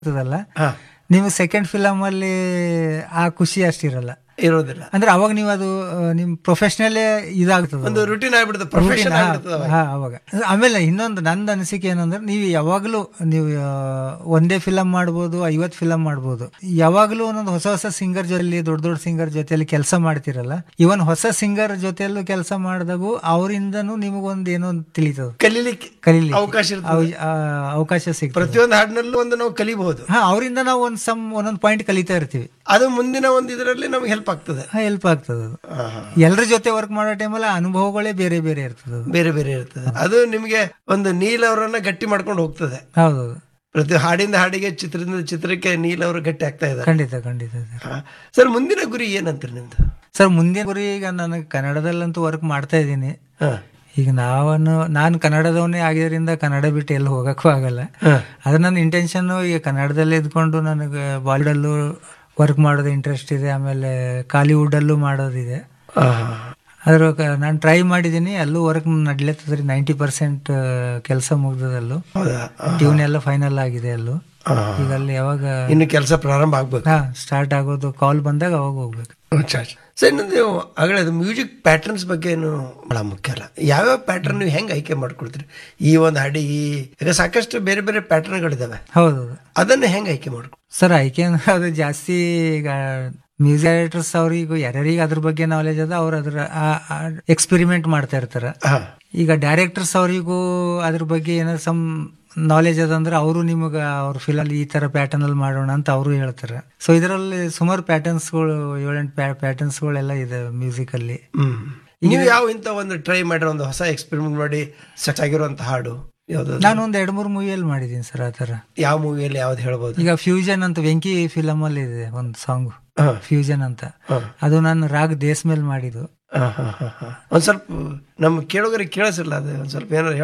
ಇರ್ತದಲ್ಲ ಹಾ ನಿಮ್ಗೆ ಸೆಕೆಂಡ್ ಫಿಲಮ್ ಅಲ್ಲಿ ಆ ಖುಷಿ ಅಷ್ಟಿರಲ್ಲ ಇರೋದಿಲ್ಲ ಅಂದ್ರೆ ಅವಾಗ ನೀವು ಅದು ಆ, ನಿಮ್ ಪ್ರೊಫೆಷನಲ್ಲೇ ಇದಾಗ್ತದೆ ಒಂದು ರುಟೀನ್ ಆಗ್ಬಿಡುತ್ತೆ ಪ್ರೊಫೆಷನ್ ಆಗ್ಬಿಡುತ್ತೆ ಅವಾಗ. ಹಾ ಅವಾಗ ಆಮೇಲೆ ಇನ್ನೊಂದು ನಂದು ಅನಿಸಿಕೆ ಏನಂದ್ರೆ ನೀವು ಯಾವಾಗಲೂ ನೀವು ಆ, ಒಂದೇ ಫಿಲಮ್ ಮಾಡ್ಬೋದು ಐವತ್ ಫಿಲಮ್ ಮಾಡ್ಬೋದು ಯಾವಾಗಲೂ ಒಂದೊಂದು ಹೊಸ ಹೊಸ ಸಿಂಗರ್ ಜೊತೆಲಿ ದೊಡ್ಡ ದೊಡ್ಡ ಸಿಂಗರ್ ಜೊತೆಲಿ ಕೆಲಸ ಮಾಡ್ತಿರಲ್ಲ ಇವನ್ ಹೊಸ ಸಿಂಗರ್ ಜೊತೆಯಲ್ಲೂ ಕೆಲಸ ಮಾಡಿದಾಗೂ ಅವರಿಂದನೂ ನಿಮಗೊಂದು ಏನೋ ಒಂದು ತಿಳಿತದ ಕಲೀಲಿಕ್ಕೆ ಕಲೀಲಿಕ್ಕೆ ಅವಕಾಶ ಇರ್ತದೆ ಅವ್- ಆ, ಅವಕಾಶ ಸಿಗ್ತದೆ ಪ್ರತಿಯೊಂದು ಹಾಡಿನಲ್ಲೂ ಒಂದು ನಾವು ಕಲಿಬಹುದು ಹಾ ಅವರಿಂದ ನಾವು ಒಂದ್ ಸಮ್ ಒಂದೊಂದು ಪಾಯಿಂಟ್ ಕಲಿತಾ ಇರ್ತೀವಿ ಅದು ಮುಂದಿನ ಒಂದು ಇದರಲ್ಲಿ ನಮ್ಗೆ ಹೆಲ್ಪ್ ಆಗ್ತದೆ ಹೆಲ್ಪ್ ಆಗ್ತದೆ ಅದು ಹಾ, ಹಾ. ಎಲ್ಲರ ಜೊತೆ ವರ್ಕ್ ಮಾಡೋ ಟೈಮಲ್ಲಿ ಅನುಭವಗಳೇ ಬೇರೆ ಬೇರೆ ಇರ್ತದೆ ಅದು ಬೇರೆ ಬೇರೆ ಇರ್ತದೆ ಅದು ನಿಮ್ಗೆ ಒಂದು ನೀಲ್ ಅವರನ್ನ ಗಟ್ಟಿ ಮಾಡ್ಕೊಂಡು ಹೋಗ್ತದೆ ಹೌದೌದು ಪ್ರತಿ ಹಾಡಿಂದ ಹಾಡಿಗೆ ಚಿತ್ರದಿಂದ ಚಿತ್ರಕ್ಕೆ ನೀಲ್ ಅವರು ಗಟ್ಟಿ ಆಗ್ತಾ ಇದ್ದಾರೆ ಖಂಡಿತ ಖಂಡಿತ ಸರ್ ಹಾ. ಸರ್ ಮುಂದಿನ ಗುರಿ ಏನಂತೀರಿ ನಿಮ್ದು ಸರ್ ಮುಂದಿನ ಗುರಿ ಈಗ ನನಗೆ ಕನ್ನಡದಲ್ಲಂತೂ ವರ್ಕ್ ಮಾಡ್ತಾ ಇದ್ದೀನಿ ಹಾ. ಈಗ ನಾವನ್ನು ನಾನು ಕನ್ನಡದವನೇ ಆಗಿದ್ರಿಂದ ಕನ್ನಡ ಬಿಟ್ಟು ಎಲ್ಲಿ ಹೋಗಕ್ಕೂ ಆಗಲ್ಲ ಹಾ. ಅದು ನನ್ನ ಇಂಟೆನ್ಷನ್ ಈಗ ಕನ್ನಡದಲ್ಲೇ ಇದ್ಕೊಂಡು ನನಗೆ ಬಾಲಿವುಡಲ್ಲೂ ವರ್ಕ್ ಮಾಡೋದು ಇಂಟ್ರೆಸ್ಟ್ ಇದೆ ಆಮೇಲೆ ಕಾಲಿವುಡಲ್ಲೂ ಮಾಡೋದಿದೆ ಹಾ. ಅದ್ರ ನಾನು ಟ್ರೈ ಮಾಡಿದ್ದೀನಿ ಅಲ್ಲೂ ವರ್ಕ್ ನಡ್ಲತ್ತದ್ರಿ ನೈಂಟಿ ಪರ್ಸೆಂಟ್ ಕೆಲಸ ಮುಗ್ದದಲ್ಲೂ ಹೌದಾ ಹಾ. ಟ್ಯೂನ್ ಎಲ್ಲ ಫೈನಲ್ ಆಗಿದೆ ಅಲ್ಲೂ ಹಾ. ಈಗ ಅಲ್ಲಿ ಯಾವಾಗ ಇನ್ನು ಕೆಲಸ ಪ್ರಾರಂಭ ಆಗ್ಬೇಕು ಹಾ ಸ್ಟಾರ್ಟ್ ಆಗೋದು ಕಾಲ್ ಬಂದಾಗ ಅವಾಗ ಹೋಗ್ಬೇಕು ಅಚ್ಚಾ, ಅಚ್ಚಾ. ಸರ್ ಇನ್ನೊಂದು ನೀವು ಆಗಲೇ ಅದು ಮ್ಯೂಸಿಕ್ ಪ್ಯಾಟರ್ನ್ಸ್ ಬಗ್ಗೆ ಏನು ಬಹಳ ಮುಖ್ಯ ಅಲ್ಲ ಯಾವ್ಯಾವ ಪ್ಯಾಟರ್ನ್ ನೀವು ಹೆಂಗೆ ಆಯ್ಕೆ ಮಾಡ್ಕೊಡ್ತೀರಿ ಈ ಒಂದು ಹಾಡಿ ಈ ಈಗ ಸಾಕಷ್ಟು ಬೇರೆ ಬೇರೆ ಪ್ಯಾಟರ್ನ್ಗಳಿದಾವೆ ಹೌದೌದು ಅದನ್ನ ಹೆಂಗೆ ಆಯ್ಕೆ ಮಾಡ್ಕೊ ಸರ್ ಆಯ್ಕೆ ಅಂದ್ರೆ ಅದು ಜಾಸ್ತಿ ಈಗ ಮ್ಯೂಸಿಕ್ ಡೈರೆಕ್ಟರ್ಸ್ ಅವ್ರಿಗೂ ಯಾರ್ಯಾರಿಗೆ ಅದ್ರ ಬಗ್ಗೆ ನಾಲೆಜ್ ಅದ ಅವ್ರು ಅದ್ರ ಎಕ್ಸ್ಪೆರಿಮೆಂಟ್ ಮಾಡ್ತಾ ಇರ್ತಾರ ಹಾ ಈಗ ಡೈರೆಕ್ಟರ್ಸ್ ಅವರಿಗೂ ಅದ್ರ ಬಗ್ಗೆ ಏನಾದ್ರು ಸಮ್ ನಾಲೆಜ್ ಅದಂದ್ರೆ ಅವರು ನಿಮಗೆ ಅವ್ರ ಫಿಲಮ್ ಈ ತರ ಪ್ಯಾಟರ್ನ್ ಅಲ್ಲಿ ಮಾಡೋಣ ಅಂತ ಅವರು ಹೇಳ್ತಾರೆ ಸೊ ಇದರಲ್ಲಿ ಸುಮಾರು ಪ್ಯಾಟರ್ನ್ಸ್ಗಳು ಏಳೆಂಟು ಪ್ಯಾಟರ್ನ್ಸ್ಗಳೆಲ್ಲ ಇದೆ ಮ್ಯೂಸಿಕ್ ಅಲ್ಲಿ ಹ್ಮ್ ನೀವು ಯಾವ ಇಂಥ ಒಂದು ಟ್ರೈ ಮಾಡಿರೋ ಒಂದು ಹೊಸ ಎಕ್ಸ್ಪೆರಿಮೆಂಟ್ ಮಾಡಿ ಸೆಟ್ ಆಗಿರುವಂತ ಹಾಡು ಯಾವ್ದು ನಾನು ಒಂದ್ ಎರಡ್ ಮೂರು ಮೂವಿಯಲ್ಲಿ ಮಾಡಿದ್ದೀನಿ ಸರ್ ಆ ತರ ಯಾವ ಮೂವಿಯಲ್ಲಿ ಯಾವ್ದು ಹೇಳ್ಬೋದು ಈಗ ಫ್ಯೂಷನ್ ಅಂತ ವೆಂಕಿ ಫಿಲಮ್ ಅಲ್ಲಿ ಇದೆ ಒಂದು ಸಾಂಗ್ ಹಾ. ಫ್ಯೂಷನ್ ಅಂತ ಹಾ. ಅದು ನಾನು ರಾಗ್ ದೇಸ್ ಮೇಲೆ ಮಾಡಿದ್ದು ಹಾ, ಹಾ, ಹಾ, ಹಾ. ಒಂದ್ ಸ್ವಲ್ಪ ನಮ್ಮ ಕೇಳೋಗರಿಗೆ ಕೇಳಿಸಿಲ್ಲ ಅದು ಒಂದ್ ಸ್ವಲ್ಪ ಏನಾರು